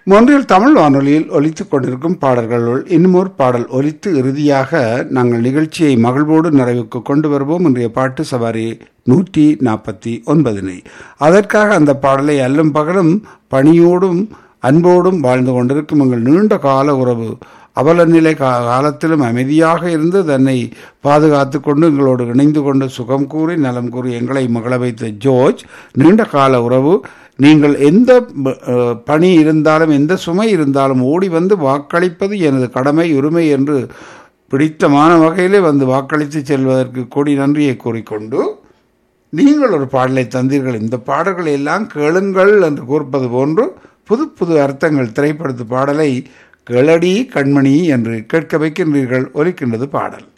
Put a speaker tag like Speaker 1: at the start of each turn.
Speaker 1: மொன்றில் தமிழ் வானொலியில் ஒலித்துக் கொண்டிருக்கும் பாடல்களுள் இன்னுமொரு பாடல் ஒலித்து இறுதியாக நாங்கள் நிகழ்ச்சியை மகிழ்வோடு நிறைவுக்கு கொண்டு வருவோம் இன்றைய பாட்டு சவாரி நூற்றி நாற்பத்தி ஒன்பதினை அதற்காக அந்த பாடலை அல்லும் பகலும் பணியோடும் அன்போடும் வாழ்ந்து கொண்டிருக்கும் எங்கள் நீண்ட கால உறவு அவல நிலை கா- காலத்திலும் அமைதியாக இருந்து தன்னை பாதுகாத்து கொண்டு எங்களோடு இணைந்து கொண்டு சுகம் கூறி நலம் கூறி எங்களை மகள வைத்த ஜோர்ஜ் நீண்ட கால உறவு நீங்கள் எந்த ப- அஹ், பணி இருந்தாலும் எந்த சுமை இருந்தாலும் ஓடி வந்து வாக்களிப்பது எனது கடமை உரிமை என்று பிடித்தமான வகையிலே வந்து வாக்களித்து செல்வதற்கு கோடி நன்றியை கூறிக்கொண்டு நீங்கள் ஒரு பாடலை தந்தீர்கள் இந்த பாடல்களை எல்லாம் கேளுங்கள் என்று கூறுப்பது போன்று புது புது அர்த்தங்கள் திரைப்படத்து பாடலை கேளடி கண்மணி என்று கேட்க வைக்கின்றீர்கள் ஒலிக்கின்றது பாடல்